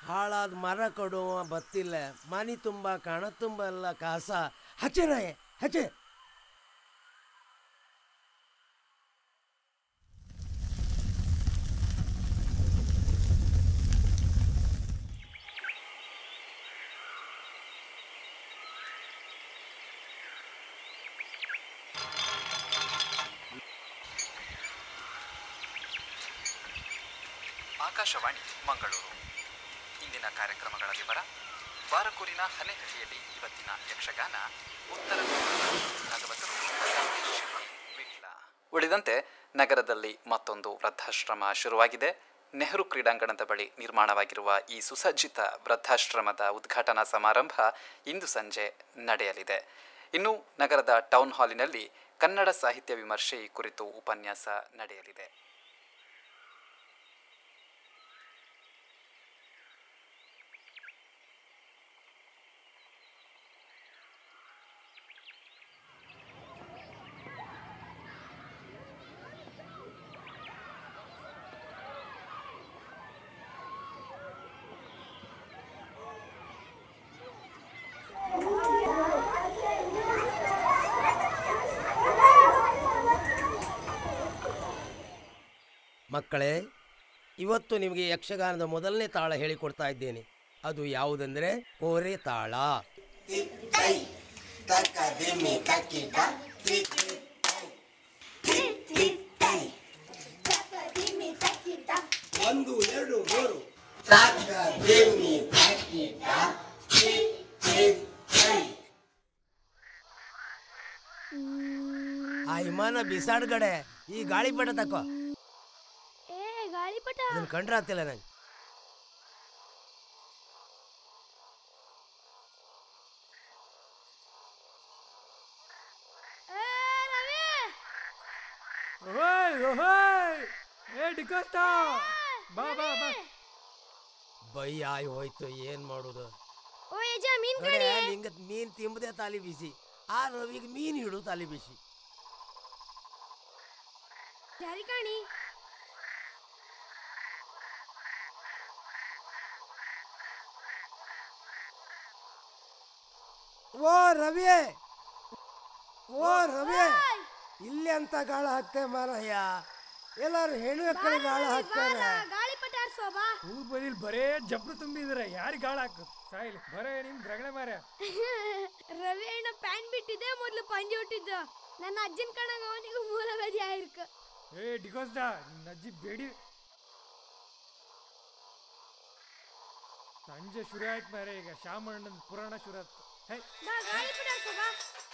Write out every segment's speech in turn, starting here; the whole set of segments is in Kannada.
ಹಾಳಾದ ಮರ ಕೊಡುವ ಬತ್ತಿಲ್ಲ ಮನಿ ತುಂಬ ಕಣ ತುಂಬ ಎಲ್ಲ ಕಾಸ ಹಚ್ಚೆ ನಾಯೆ ಹಚ್ಚೆ ಆಕಾಶವಾಣಿ ಮಂಗಳೂರು ಇಂದಿನ ಕಾರ್ಯಕ್ರಮಗಳ ವಿವರ ಬಾರಕೂರಿನ ಹನೆಹಳ್ಳಿಯಲ್ಲಿ ಇವತ್ತಿನ ಯಕ್ಷಗಾನ ಉತ್ತರ ಭಾಗವತರು ಸಂದೇಶ್ ಶೆಟ್ಟಿ, ವಿಟ್ಲ. ಉಳಿದಂತೆ ನಗರದಲ್ಲಿ ಮತ್ತೊಂದು ವೃದ್ಧಾಶ್ರಮ ಶುರುವಾಗಿದೆ ನೆಹರು ಕ್ರೀಡಾಂಗಣದ ಬಳಿ ನಿರ್ಮಾಣವಾಗಿರುವ ಈ ಸುಸಜ್ಜಿತ ವೃದ್ಧಾಶ್ರಮದ ಉದ್ಘಾಟನಾ ಸಮಾರಂಭ ಇಂದು ಸಂಜೆ ನಡೆಯಲಿದೆ ಇನ್ನು ನಗರದ ಟೌನ್ ಹಾಲಿನಲ್ಲಿ ಕನ್ನಡ ಸಾಹಿತ್ಯ ವಿಮರ್ಶೆ ಈ ಕುರಿತು ಉಪನ್ಯಾಸ ನಡೆಯಲಿದೆ ಮಕ್ಕಳೇ ಇವತ್ತು ನಿಮಗೆ ಯಕ್ಷಗಾನದ ಮೊದಲನೇ ತಾಳ ಹೇಳಿಕೊಡ್ತಾ ಇದ್ದೇನೆ ಅದು ಯಾವುದೆಂದರೆ ಕೋರೆ ತಾಳ ಒಂದು ಎರಡು ಮೂರು ಆ ವಿಮಾನ ಬಿಸಾಡ್ಗಡೆ ಈ ಗಾಳಿಪಟ ತಕೋ ಏ ಗಾಳಿಪಟ ಅದನ್ನ ಕಂಡ್ರೆ ಆಗ್ತಿಲ್ಲ ನಂಗೆ ಏ ರವಿ ಓಯ್ ಓಯ್ ಏ ಡಿಕೋಸ್ತಾ ಬಾ ಬಾ ಬಾ ಬೈ ಆಯ್ ಹೋಯ್ತು ಏನ್ ಮಾಡುದು ಓ ಯಜ ಮೀನ್ ನೋಡೆ, ಕಣಿ ನಿಂಗ ಮೀನ್ ತಿಂಬುದೇ ತಾಲಿ ಬಿಸಿ ಆ ರವಿಗೆ ಮೀನ್ ಹಿಡು ತಾಲಿ ಬಿಸಿ ಜಾರಿ ಕಾಣಿ ಓ ರವಿ ಓ ರವಿ ಇಲ್ಲಿ ಅಂತ ಗಾಳ ಹಾಕ್ತೆ ಮಾರಯ್ಯ ಎಲ್ಲಾರು ಹೆಣ್ಣು ಮಕ್ಕಳು ಗಾಳ ಹಾಕ್ತಾರೆ ಗಾಳಿಪಟ ಆರ್ಸೋ ಬಾ ಊರ್ ಬದಿಲ್ ಬರೇ ಜಬ್ರು ತುಂಬಿದ್ರೆ ಯಾರಿಗೆ ಗಾಳ ಹಾಕು ಸಾಯಿಲಿ ಬರೇ ನಿಮ್ ರಗಳೆ ಮಾರ್ಯ ರವಿ ಅಣ್ಣ ಪ್ಯಾಂಟ್ ಬಿಟ್ಟಿದ್ದೆ ಮೊದ್ಲು ಪಂಜಿ ಹುಟ್ಟಿದ್ದ ನನ್ನ ಅಜ್ಜನ ಕಣಗ ಅವನಿಗೂ ಮೂಲವ್ಯಾಧಿ ಆಯ್ರಕ ಏ ಡಿಕೋಸ್ತಾ ನಿನ್ನ ಅಜ್ಜಿ ಬೇಡಿ ಸಂಜೆ ಶುರು ಆಯ್ತು ಮಾರೆ ಈಗ ಶಾಮಣ್ಣನ ಪುರಾಣ ಶುರು ಆಯ್ತು ಹೇ ಬಾ ಗಾಳಿಪಟ ಆರ್ಸೋ ಬಾ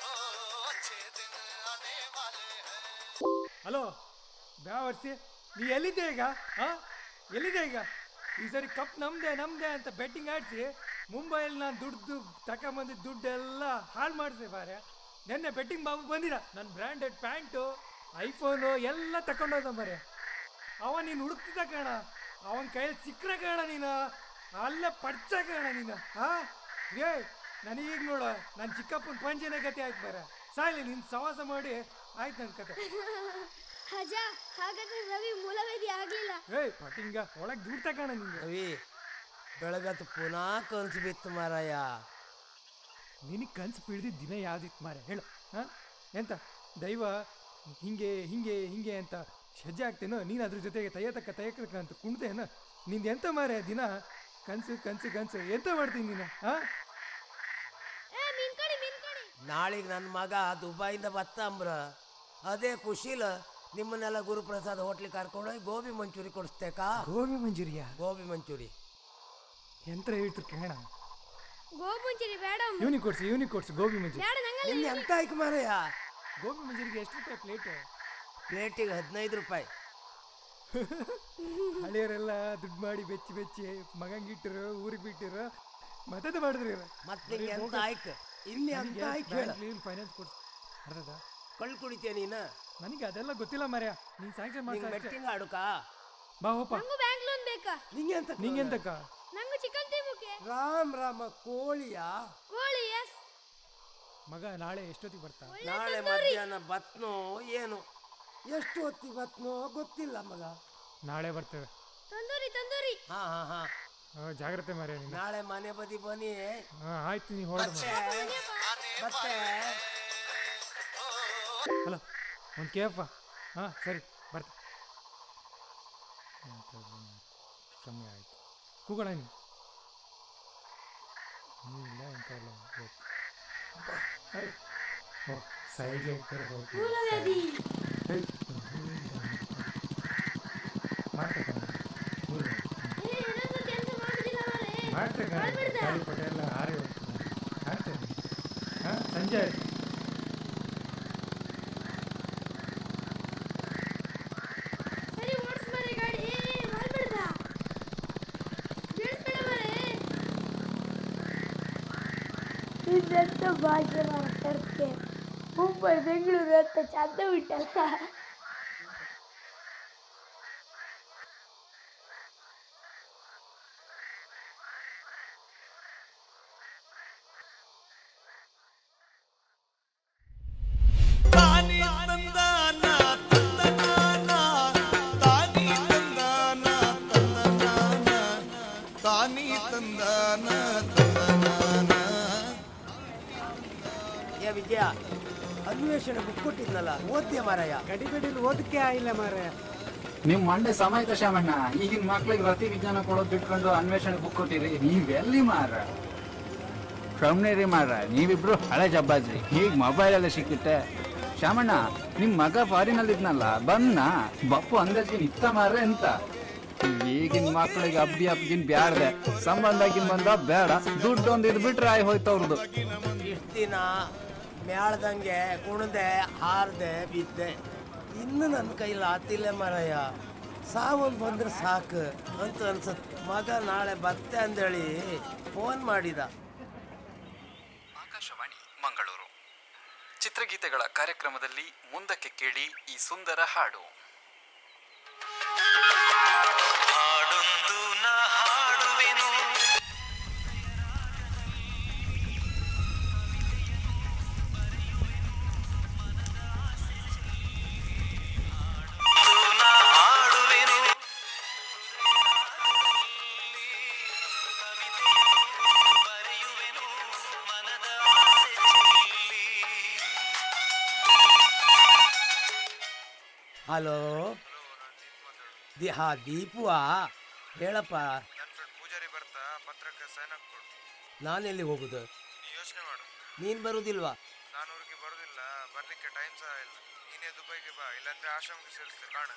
ಹಲೋ ಬ್ಯಾವರ್ಸಿ ನೀ ಎಲ್ಲಿದ್ದೆ ಈಗ ಹಾ ಎಲ್ಲಿದೆ ಈಗ ಈ ಸರಿ ಕಪ್ ನಮ್ದೆ ನಮ್ದೆ ಅಂತ ಬೆಟ್ಟಿಂಗ್ ಆಡಿಸಿ ಮುಂಬೈಯಲ್ಲಿ ನಾನು ದುಡ್ದು ತಗೊಂಬಂದಿದ್ದ ದುಡ್ಡೆಲ್ಲ ಹಾಳು ಮಾಡಿಸಿ ಬಾರೆ ನೆನ್ನೆ ಬೆಟ್ಟಿಂಗ್ ಬಾಬು ಬಂದಿರ ನನ್ನ ಬ್ರ್ಯಾಂಡೆಡ್ ಪ್ಯಾಂಟು ಐಫೋನು ಎಲ್ಲ ತಗೊಂಡೋದ ಮರೆ ಅವ ನೀನು ಹುಡುಕ್ತಿದ್ದ ಕಾಣ ಅವನ ಕೈಯಲ್ಲಿ ಸಿಕ್ಕರೆ ಕಾಣ ನೀನು ಅಲ್ಲೇ ಪಡ್ಚ ಕಾಣ ನೀನು ಹಾ ಏ ನನಗೀಗ ನೋಡು ನನ್ನ ಚಿಕ್ಕಪ್ಪನ ಪಂಚನೆ ಗತಿ ಆಯ್ತು ಬರ ಸಾಯ್ಲಿ ನೀನು ಸವಾಸ ಮಾಡಿ ಆಯ್ತು ನನ್ನ ಕತೆ ಅಜ್ಜ ಹಾಗಾದ್ರೆ ರವಿ ಮೂಲವ್ಯಾಧಿ ಆಗ್ಲಿಲ್ಲ ಏಯ್ ಪಟಿಂಗ ಒಳಗ್ ದೂರ ತಗೋಣ ನಿಂಗೆ ರವಿ ಬೆಳಗತ್ತು ಪುನಃ ಕನ್ಸು ಬಿತ್ತು ಮಾರಯ್ಯ ನಿನಗೆ ಕನ್ಸು ಬಿಡ್ದಿದ್ದ ದಿನ ಯಾವ್ದಿತ್ತು ಮಾರೆ ಹೇಳು ಹಾ ಎಂತ ದೈವ ಹಿಂಗೆ ಹಿಂಗೆ ಹಿಂಗೆ ಅಂತ ಹೆಜ್ಜೆ ಆಗ್ತೇನೋ ನೀನು ಅದ್ರ ಜೊತೆಗೆ ತಯ್ಯ ತಕ್ಕ ತಯ್ಯ ತಕ್ಕ ಅಂತ ಕುಣ್ತೇನೋ ನಿಂದು ಎಂತ ಮಾರೆ ದಿನ ಕನ್ಸು ಕನ್ಸು ಕನ್ಸು ಎಂತ ಮಾಡ್ತೀನಿ ನೀನು ಹಾ ಏ ಮೀನ್ ಕಣಿ ಮೀನ್ ಕಣಿ ನಾಳೆಗೆ ನನ್ನ ಮಗ ದುಬೈಯಿಂದ ಬತ್ತಂಬ್ರ ಅದೇ ಖುಷಿಲ ನಿಮ್ಮನ್ನೆಲ್ಲ ಗುರುಪ್ರಸಾದ್ ಹೋಟ್ಲಿಗೆ ಕರ್ಕೊಂಡೋಗಿ ಗೋಬಿ ಮಂಚೂರಿ ಕೊಡಿಸ್ತೇಕಾ ಗೋಬಿ ಮಂಜೂರಿಯ ಗೋಬಿ ಮಂಚೂರಿ ಎಂತ ಹೇಳ್ತಿರ್ ಕೇಳ ಗೋಮುಂಚಿರಿ ಬೇಡ ಅಮ್ಮ. ಇವನಿಗೆ ಕೊಡ್ಸು ಇವನಿಗೆ ಕೊಡ್ಸು ಗೋಬಿ ಮಂಜೂರಿ ಬೇಡ ನಂಗಲ್ಲ ನಿನ್ನ ಎಂತ ಆಯ್ಕೆ ಮಾರಯ್ಯ ಗೋಬಿ ಮಂಜೂರಿಗೆ ಎಷ್ಟು ರೂಪಾಯಿ ಪ್ಲೇಟ್ ಪ್ಲೇಟಿಗೆ ಹದಿನೈದು ರೂಪಾಯಿ ಹಳೆಯರೆಲ್ಲ ದುಡ್ಡು ಮಾಡಿ ಬೆಚ್ಚಿ ಬೆಚ್ಚಿ ಮಗಂಗಿಟ್ಟರು ಊರಿಗೆ ಬಿಟ್ಟಿರು ಮತ್ತದ ಮಾಡಿದ್ರಿ ಇವ್ರು. ಮತ್ತೆ ನಿಂಗೆ ಎಂತ ಆಯ್ಕೆ ಇಲ್ಲಿ ಎಂತ ಆಯ್ಕೆ ಹೇಳ ಬ್ಯಾಂಕ್ ಫೈನಾನ್ಸ್ ಕೊಡ್ತು ಅರ್ಧದ ಕಳ್ಳು ಕುಡಿತೀಯ ನೀನು ನನಗೆ ಅದೆಲ್ಲ ಗೊತ್ತಿಲ್ಲ ಮರ್ಯ ನೀನ್ ಸ್ಯಾಂಕ್ಷನ್ ನಿಂಗೆ ಮಾಡ್ತಾ ಬೆಟ್ಟಿಂಗ್ ಆಡುಕಾ ಬಾ ಹೋಪ ನಂಗೂ ಬ್ಯಾಂಕ್ ಲೋನ್ ಬೇಕಾ ನಿಂಗೆ ಎಂತ ನಿಂಗೆಂತಕ್ಕ ನಂಗೂ ಚಿಕನ್ ತಿಮ್ಮಕ್ಕೆ ರಾಮ್ ರಾಮ ಕೋಳಿಯಾ ಕೋಳಿ ಎಸ್ ಮಗ ನಾಳೆ ಎಷ್ಟೊತ್ತಿಗೆ ಬರ್ತಾ ನಾಳೆ ಮಧ್ಯಾಹ್ನ ಬತ್ನೋ ಏನು ಎಷ್ಟು ಹೊತ್ತಿ ಬತ್ನೋ ಗೊತ್ತಿಲ್ಲ ಮಗ ನಾಳೆ ಬರ್ತೇವೆ ತಂದೂರಿ ತಂದೂರಿ ಹಾ ಹಾ ಹಾ ಆ, ಜಾಗ್ರತೆ ಮಾರ್ಯ ನೀನು ನಾಳೆ ಮನೆ ಬದಿ ಬನ್ನಿ ಹಾಂ ಆಯ್ತು ನೀವು ಹೊರಡು ಮತ್ತೆ ಮತ್ತೆ ಅಲ್ಲ ಒಂದು ಕೇಳಪ್ಪ ಹಾಂ ಸರಿ ಬರ್ತಾ ಸಮಯ ಆಯಿತು ಕೂಗೋಣ ನೀನು ನೀನಿಲ್ಲ ಎಂತ ಇಲ್ಲ ಇವತ್ತು ಓ ಸೈಡ್ಗೆ ಹೋಗ್ತಾರೆ ಹೋಗಿ ಮೂಲವ್ಯಾಧಿ ಮಾಡ್ತಕ್ಕ ಏ, ಇನ್ನೊಂದ್ಸತಿ ಎಂತ ಮಾಡುದಿಲ್ಲ ಮಾರ್ರೆ. ಮಾಡ್ತಕ್ಕ ಮಾಡ್ಬಿಡ್ದ? ಗಾಳಿ ಪಟ ಎಲ್ಲ ಹಾರಿ ಹೋಗ್ತದೆ ಮಾಡ್ತೇನೆ ಹಾಂ ಸಂಜೆ ಆಯ್ತು ಸರಿ ಓಡ್ಸ್ ಮಾರ್ರೆ ಗಾಡಿ ಏ, ಏ, ಮಾಡ್ಬಿಡ್ದ? ಬೀಳ್ಸ್ಬೇಡ ಮಾರ್ರೆ. ಇದೆಂತ ಭಾಗ್ಯ ಮಾರ್ರೆ ಮುಂಬೈ ಬೆಂಗಳೂರು ಅಂತ ಚಂದ ಬಿಟ್ಟಲ್ಲ ತಾನಿ ತಂದಾನ ತಂದನಾನ ತಾನಿ ತಂದಾನ ತಂದನಾನ ತಾನಿ ತಂದಾನ ತಂದನಾನ ಏ ವಿಜಯ ಅನ್ವೇಷಣೆ ಬುಕ್ ಕೊಟ್ಟಿದ್ನಲ್ಲ ಓದ್ತೀಯ ಮಾರಾಯ ಗಡಿಗಡಿಲಿ ಓದಕ್ಕೆ ಆಗಿಲ್ಲ ಮಾರ್ರೆ ನೀವು ಮಂಡೆ ಸಮಯದ ಶಾಮಣ್ಣ ಈಗಿನ ಮಕ್ಳಿಗೆ ರತಿ ವಿಜ್ಞಾನ ಕೊಡೋದು ಬಿಟ್ಕೊಂಡು ಅನ್ವೇಷಣೆ ಬುಕ್ ಕೊಟ್ಟಿರಿ ನೀವೆಲ್ಲಿ ಮಾರ ಸುಮ್ನಿರಿ ಮಾರ ನೀವಿಬ್ರು ಹಳೆ ಜಬ್ಬಾಜ್ರಿ ಈಗ ಮೊಬೈಲ್ ಎಲ್ಲ ಸಿಕ್ಕುತ್ತೆ ಶಾಮಣ್ಣ ನಿಮ್ ಮಗ ಫಾರಿನಲ್ಲಿ ಇದ್ನಲ್ಲ ಬನ್ನ ಬಪ್ಪು ಅಂದಾಜಿಗೆ ನಿತ್ತ ಮಾರ್ರೆ ಅಂತ ಈಗಿನ ಮಕ್ಳಿಗೆ ಅಬ್ಬಿ ಅಬ್ಬಿಗಿನ್ ಬ್ಯಾಡ್ದೆ ಸಂಬಂಧಗಿನ್ ಬಂದ ಬೇಡ ದುಡ್ಡು ಒಂದ್ ಇದ್ ಬಿಟ್ರೆ ಆಯ್ ಹೋಯ್ತವ್ರದ್ದು ಇಷ್ಟು ದಿನ ಮ್ಯಾಳ್ದಂಗೆ ಕುಣದೆ ಹಾರ್ದೆ ಬಿದ್ದೆ ಇನ್ನು ನನ್ನ ಕೈಲಿ ಆತಿಲ್ಲ ಮಾರಾಯ ಸಾವೊಂದು ಬಂದ್ರೆ ಸಾಕು ಅಂತ ಅನ್ಸತ್ ಮಗ ನಾಳೆ ಬತ್ತೆ ಅಂದೇಳಿ ಫೋನ್ ಮಾಡಿದ ಆಕಾಶವಾಣಿ ಮಂಗಳೂರು ಚಿತ್ರಗೀತೆಗಳ ಕಾರ್ಯಕ್ರಮದಲ್ಲಿ ಮುಂದಕ್ಕೆ ಕೇಳಿ ಈ ಸುಂದರ ಹಾಡು ಹಾಡೊಂದು ನಾ ಹಾಡುವೆನು ನಾ ಹಾಡುವೆನು ಬರೆಯುವೆನು ಮನದ ಆಸೆ ಚೆಲ್ಲಿ ಹಲೋ ದಿ ಹಾ ದೀಪುವಾ ಹೇಳಪ್ಪ ಪೂಜಾರಿ ಬರ್ತಾ ಪತ್ರಕ್ಕೆ ಸೈನ್ ಹಾಕ್ಕೊಡು ನಾನೆಲ್ಲಿ ಹೋಗುದು ನೀ ಯೋಚನೆ ಮಾಡು ನೀನ್ ಬರುದಿಲ್ವಾ ನಾನು ಊರಿಗೆ ಬರೋದಿಲ್ಲ ಬರ್ಲಿಕ್ಕೆ ಟೈಮ್ ಸಹ ಇಲ್ಲ ನೀನೇ ದುಬೈಗೆ ಬಾ ಇಲ್ಲಾಂದ್ರೆ ಆಶ್ರಮಕ್ಕೆ ಸೇರಿಸ್ತೆ ಕಾಣ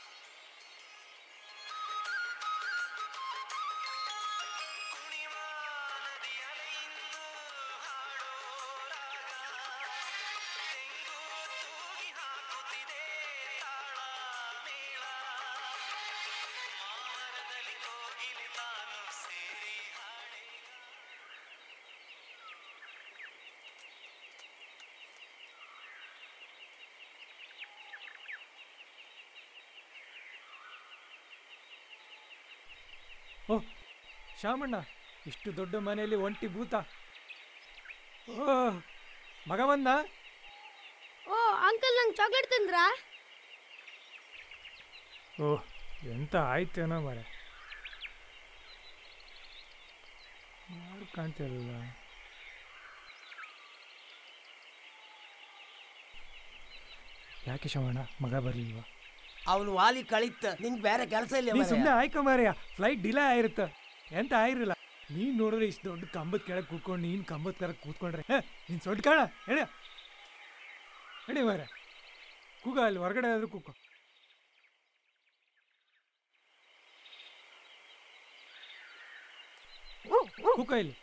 ಓ ಶಾಮಣ್ಣ ಇಷ್ಟು ದೊಡ್ಡ ಮನೆಯಲ್ಲಿ ಒಂಟಿ ಭೂತ ಓ ಮಗ ಬಂದ ಓ ಅಂಕಲ್ ನಂಗೆ ಚಾಕ್ಲೇಟ್ ತಂದ್ರಾ ಓ ಎಂತ ಆಯ್ತೇನೋ ಮರೆ ಯಾರು ಕಾಣ್ತಿರಲ್ಲ ಯಾಕೆ ಶಾಮಣ್ಣ ಮಗ ಬರಲಿಲ್ವಾ ಅವನು ವಾಲಿ ಕಳಿತ ನಿಂಗೆ ಬೇರೆ ಕೆಲಸ ಇಲ್ಲ ನೀ ಮಾರಾಯ. ಸುಮ್ಮನೆ ಆಯ್ಕ ಮಾರ್ಯ ಫ್ಲೈಟ್ ಡಿಲೇ ಆಗಿರುತ್ತ ಎಂತ ಆಗಿರಲ್ಲ ನೀನ್ ನೋಡಿದ್ರೆ ಇಷ್ಟು ದೊಡ್ಡ ಕಂಬದ ಕೆಳಗೆ ಕೂತ್ಕೊಂಡು ನೀನ್ ಕಂಬದ ಕೆಳಗೆ ಕೂತ್ಕೊಂಡ್ರೆ ಹೇ ನೀನ್ ಸೊಡ್ಡ ಕಾಣ ಹೇಳ ಹೇಳಿ ಮಾರ್ಯ ಕೂಗ ಅಲ್ಲಿ ಹೊರಗಡೆ ಆದ್ರೂ ಕೂಕೋ ಕೂಕ ಇಲ್ಲಿ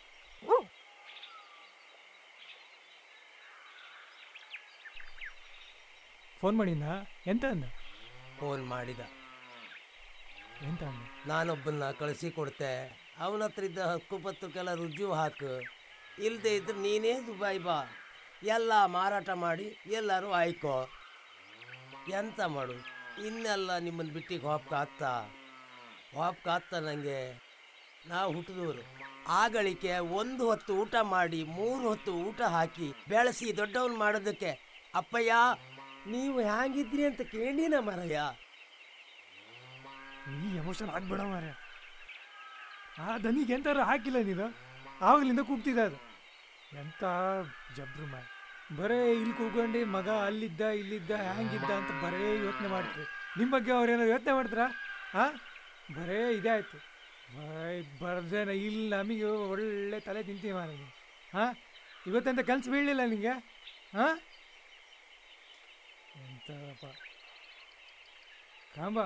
ಫೋನ್ ಮಾಡಿದ್ನಾ ಎಂತ ಅಂದ ಫೋನ್ ಮಾಡಿದ ಎಂತ ಅಂದ ನಾನೊಬ್ಬನ್ನ ಕಳಿಸಿ ಕೊಡ್ತೆ ಅವನ ಹತ್ರ ಇದ್ದ ಹಕ್ಕುಪತ್ತಕ್ಕೆಲ್ಲ ರುಜು ಹಾಕು ಇಲ್ಲದೆ ಇದ್ರೆ ನೀನೇ ದುಬೈ ಬಾ ಎಲ್ಲ ಮಾರಾಟ ಮಾಡಿ ಎಲ್ಲರೂ ಆಯ್ಕೋ ಎಂತ ಮಾಡು ಇನ್ನೆಲ್ಲ ನಿಮ್ಮನ್ನು ಬಿಟ್ಟಿಗೆ ಹೋಪ್ಕ ಆತ್ತ ಹೋಪ್ಕ ಆತ್ತ ನನಗೆ ನಾವು ಹುಟ್ಟಿದವರು ಆಗಳಿಕೆ ಒಂದು ಹೊತ್ತು ಊಟ ಮಾಡಿ ಮೂರು ಹೊತ್ತು ಊಟ ಹಾಕಿ ಬೆಳೆಸಿ ದೊಡ್ಡವನ್ ಮಾಡೋದಕ್ಕೆ ಅಪ್ಪಯ್ಯ ನೀವು ಹ್ಯಾಂಗಿದ್ರಿ ಅಂತ ಕೇಳಿನ ಮರಯ್ಯ ನೀ ಎಮೋಷನ್ ಆಗ್ಬೇಡ ಮಾರ್ಯ ಆ ದನಿಗೆ ಎಂತಾರು ಹಾಕಿಲ್ಲ ನೀನು ಆವಾಗಲಿಂದ ಕೂಗ್ತಿದ್ದ ಅದು ಎಂತ ಜಬ್ರು ಮಾ ಬರೇ ಇಲ್ಲಿ ಕೂತ್ಕೊಂಡು ಮಗ ಅಲ್ಲಿದ್ದ ಇಲ್ಲಿದ್ದ ಹ್ಯಾಂಗಿದ್ದ ಅಂತ ಬರೇ ಯೋಚನೆ ಮಾಡ್ತೀವಿ ನಿಮ್ಮ ಬಗ್ಗೆ ಅವ್ರೇನಾದ್ರು ಯೋಚನೆ ಮಾಡ್ತಾರಾ ಹಾಂ ಬರೇ ಇದೇ ಆಯಿತು ಬರ್ದೇನ ಇಲ್ಲಿ ನಮಗೆ ಒಳ್ಳೆ ತಲೆ ತಿಂತೀವಿ ಮಾರ ನೀವು ಹಾಂ ಇವತ್ತೆಂತ ಕನ್ಸು ಬೀಳಲಿಲ್ಲ ನಿಮಗೆ ಹಾಂ ಎಂತಪ್ಪ ಕಾಂಬ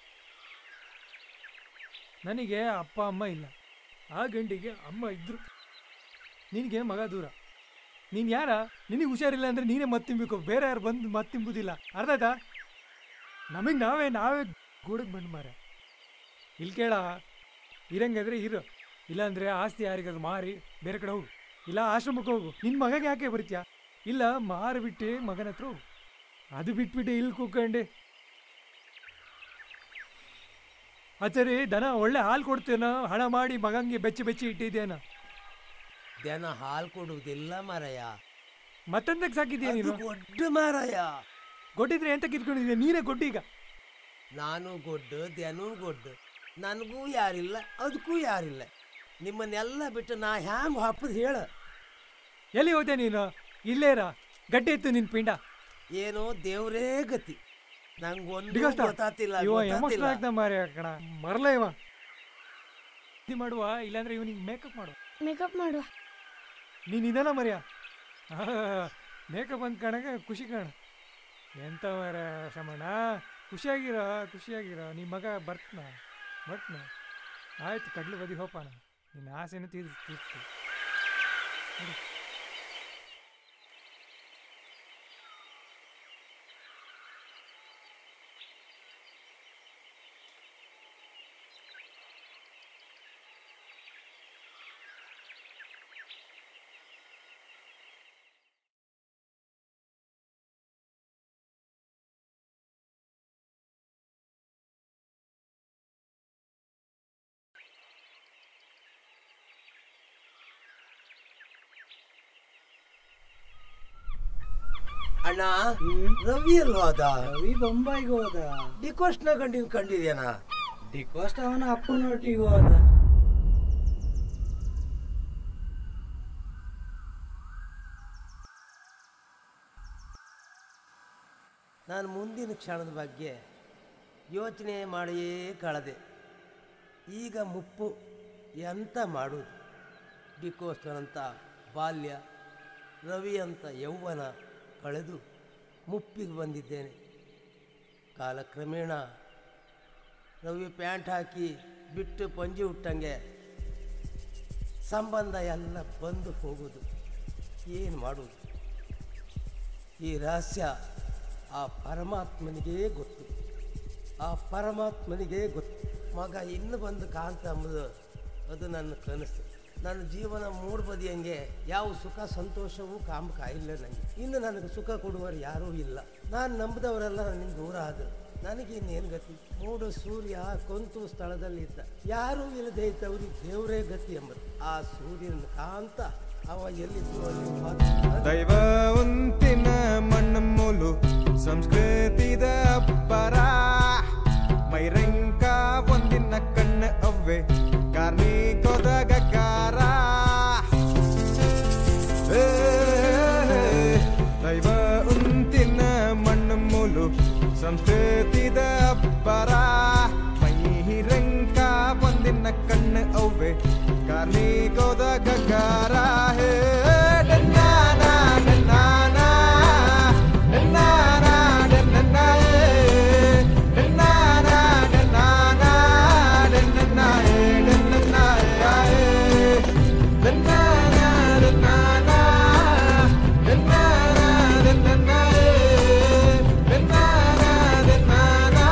ನನಗೆ ಅಪ್ಪ ಅಮ್ಮ ಇಲ್ಲ ಆ ಗಂಡಿಗೆ ಅಮ್ಮ ಇದ್ರು ನಿನಗೆ ಮಗ ದೂರ ನೀನು ಯಾರ ನಿನಗೆ ಹುಷಾರಿಲ್ಲ ಅಂದರೆ ನೀನೇ ಮತ್ತಿಂಬೇಕು ಬೇರೆ ಯಾರು ಬಂದು ಮತ್ತಿಂಬುದಿಲ್ಲ ಅರ್ಥ ಆಯ್ತಾ ನಮಗೆ ನಾವೇ ನಾವೇ ಗೂಡಕ್ಕೆ ಬಂದು ಮಾರ ಇಲ್ಲಿ ಕೇಳ ಇರಂಗಾದ್ರೆ ಇರು ಇಲ್ಲಾಂದರೆ ಆಸ್ತಿ ಯಾರಿಗಾದ್ರು ಮಾರಿ ಬೇರೆ ಕಡೆ ಹೋಗು ಇಲ್ಲ ಆಶ್ರಮಕ್ಕೆ ಹೋಗು ನಿನ್ನ ಮಗಗೆ ಯಾಕೆ ಬರ್ತೀಯ ಇಲ್ಲ ಮಾರಿಬಿಟ್ಟು ಮಗನ ಹತ್ರ ಹೋಗು ಅದು ಬಿಟ್ಬಿಟ್ಟು ಇಲ್ಲಿ ಕೂತ್ಕೊಂಡೆ ಆಚರಿ ದನ ಒಳ್ಳೆ ಹಾಲು ಕೊಡ್ತೇನೋ ಹಣ ಮಾಡಿ ಮಗಂಗೆ ಬೆಚ್ಚಿ ಬೆಚ್ಚಿ ಇಟ್ಟಿದ್ದೇನ ದನ ಹಾಲು ಕೊಡುವುದಿಲ್ಲ ಮಾರಾಯ ಮತ್ತೊಂದಕ್ಕೆ ಸಾಕಿದ್ಯಾ ಅದು ನೀನು ದೊಡ್ಡ ಮಾರಾಯ ಗೊಟ್ಟಿದ್ರೆ ಎಂತ ಕಿತ್ಕೊಂಡಿದ್ಯಾ ನೀನೇ ಕೊಟ್ಟು ಈಗ ನಾನು ಗೊಡ್ಡು ದನೂ ಗೊಡ್ಡು ನನಗೂ ಯಾರಿಲ್ಲ ಅದಕ್ಕೂ ಯಾರಿಲ್ಲ ನಿಮ್ಮನ್ನೆಲ್ಲ ಬಿಟ್ಟು ನಾ ಹ್ಯಾಂಗ್ ಹಾಪದ್ ಹೇಳ ಎಲ್ಲಿ ಹೋದೆ ನೀನು ಇಲ್ಲೇರ ಗಟ್ಟಿ ಇತ್ತು ನಿನ್ ಪಿಂಡ ಏನೋ ದೇವ್ರೇ ಗತಿ ನಂಗೊಂದು ಡಿಗೋಸ್ಟ ಗೊತ್ತಾತಿಲ್ಲ ಇವ ಗೊತ್ತಾತಿಲ್ಲ. ಎಮೋಷನಲ್ ಆಗ್ತಾ ಮಾರಿ ಕಣ ಮರಲ ಇವ ಇದು ಮಾಡುವ ಇಲ್ಲಾಂದ್ರೆ ಇವನಿಗೆ ಮೇಕಪ್ ಮಾಡುವ ಮೇಕಪ್ ಮಾಡುವ ನೀನು ಇದಲ್ಲ ಮರ್ಯ ಮೇಕಪ್ ಅಂತ ಕಣಗ ಖುಷಿ ಕಾಣ ಎಂತ ಮರ ಶಮಣ ಖುಷಿಯಾಗಿರ ಖುಷಿಯಾಗಿರ ನಿಮ್ಮ ಮಗ ಬರ್ತನ ಬರ್ತನ ಆಯ್ತು ಕಡ್ಲು ಬದಿ ಹೋಪಾನ ನಿನ್ನ ಆಸೆನೂ ತೀರ್ಸ್ ತೀರ್ಸ್ತು ಅಣ್ಣ ರವಿ ಅಲ್ವಾ ಅದ ರವಿ ಬೊಂಬಾಯಿಗೆ ಹೋದ ಡಿಕೋಸ್ಟ್ನ ಗಂಡಿನ ಕಂಡಿದ್ಯಾನ ಡಿಕೋಸ್ಟ್ ಅವನ ಅಪ್ಪನೊಟ್ಟಿಗೆ ಹೋದ ನಾನು ಮುಂದಿನ ಕ್ಷಣದ ಬಗ್ಗೆ ಯೋಚನೆ ಮಾಡಿಯೇ ಕಳೆದೆ ಈಗ ಮುಪ್ಪು ಎಂತ ಮಾಡುವುದು ಡಿಕೋಸ್ಟನಂತ ಬಾಲ್ಯ ರವಿ ಅಂತ ಯೌವನ ಕಳೆದು ಮುಪ್ಪಿಗೆ ಬಂದಿದ್ದೇನೆ ಕಾಲಕ್ರಮೇಣ ರವಿ ಪ್ಯಾಂಟ್ ಹಾಕಿ ಬಿಟ್ಟು ಪಂಜಿ ಹುಟ್ಟಂಗೆ ಸಂಬಂಧ ಎಲ್ಲ ಬಂದು ಹೋಗೋದು ಏನು ಮಾಡುವುದು ಈ ರಹಸ್ಯ ಆ ಪರಮಾತ್ಮನಿಗೇ ಗೊತ್ತು ಆ ಪರಮಾತ್ಮನಿಗೇ ಗೊತ್ತು ಮಗ ಇನ್ನು ಬಂದು ಕಾಂತ ಅಂಬುದು ಅದು ನನ್ನ ಕನಸು ನನ್ನ ಜೀವನ ಮೂಡ್ಬದಿಯಂಗೆ ಯಾವ ಸುಖ ಸಂತೋಷವೂ ಕಾಮಕ ಇಲ್ಲ ನನಗೆ ಇನ್ನು ನನಗೆ ಸುಖ ಕೊಡುವರು ಯಾರೂ ಇಲ್ಲ ನಾನು ನಂಬಿದವರೆಲ್ಲ ನನ್ನಿಂದ ದೂರ ಆದರು ನನಗೆ ಇನ್ನೇನು ಗತಿ ಮೂಡು ಸೂರ್ಯ ಕೊಂತು ಸ್ಥಳದಲ್ಲಿದ್ದ ಯಾರೂ ಇಲ್ಲದೆ ಇದ್ದವ್ರಿಗೆ ದೇವರೇ ಗತಿ ಎಂಬುದು ಆ ಸೂರ್ಯನ ಕಾಂತ ಅವ ಎಲ್ಲಿದ್ದು ಅಲ್ಲಿ ಮಾತ್ರ ದೈವ ಉಂತಿನ ಮಣ್ಣಮೂಲು ಸಂಸ್ಕೃತಿದ ಪರ ಮೈರಂಕ ಒಂದಿನ ಕಣ್ಣ ಅವ್ವೆ ಕಾರ್ಮಿಕೋದಗಕಾರ ದೈವ ಉಂತಿನ ಮಣ್ಣಮೂಲು ಸಂಸ್ಕೃತಿದ ಪರ ಮೈರಂಕ ಒಂದಿನ ಕಣ್ಣ ಅವ್ವೆ ಕಾರ್ಮಿಕೋದಗಕಾರ ಹೇ ಡನ್ನಾನಾ ಡನ್ನಾನಾ ಡನ್ನಾನಾ ಡನ್ನನಾ ಡನ್ನಾನಾ ಡನ್ನಾನಾ ಡನ್ನನಾ ಡನ್ನನಾ ಡನ್ನಾನಾ ಡನ್ನಾನಾ ಡನ್ನಾನಾ ಡನ್ನನಾ ಡನ್ನಾನಾ ಡನ್ನಾನಾ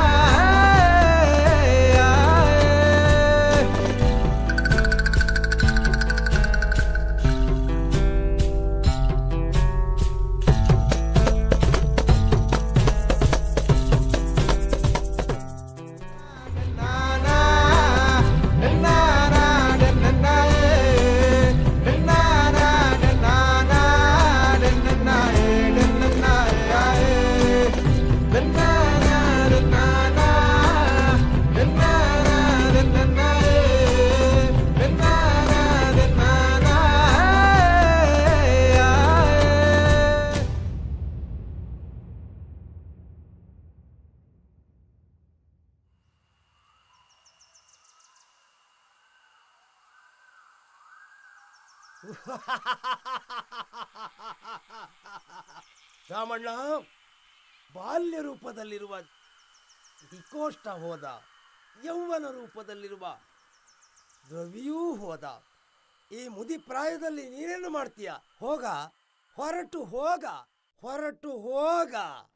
ರಾಮಣ್ಣ ಬಾಲ್ಯ ರೂಪದಲ್ಲಿರುವ ದಿಕೋಷ್ಟ ಹೋದ ಯೌವನ ರೂಪದಲ್ಲಿರುವ ರವಿಯೂ ಹೋದ ಈ ಮುದಿ ಪ್ರಾಯದಲ್ಲಿ ನೀನೇನು ಮಾಡ್ತೀಯ ಹೋಗ ಹೊರಟು ಹೋಗ ಹೊರಟು ಹೋಗ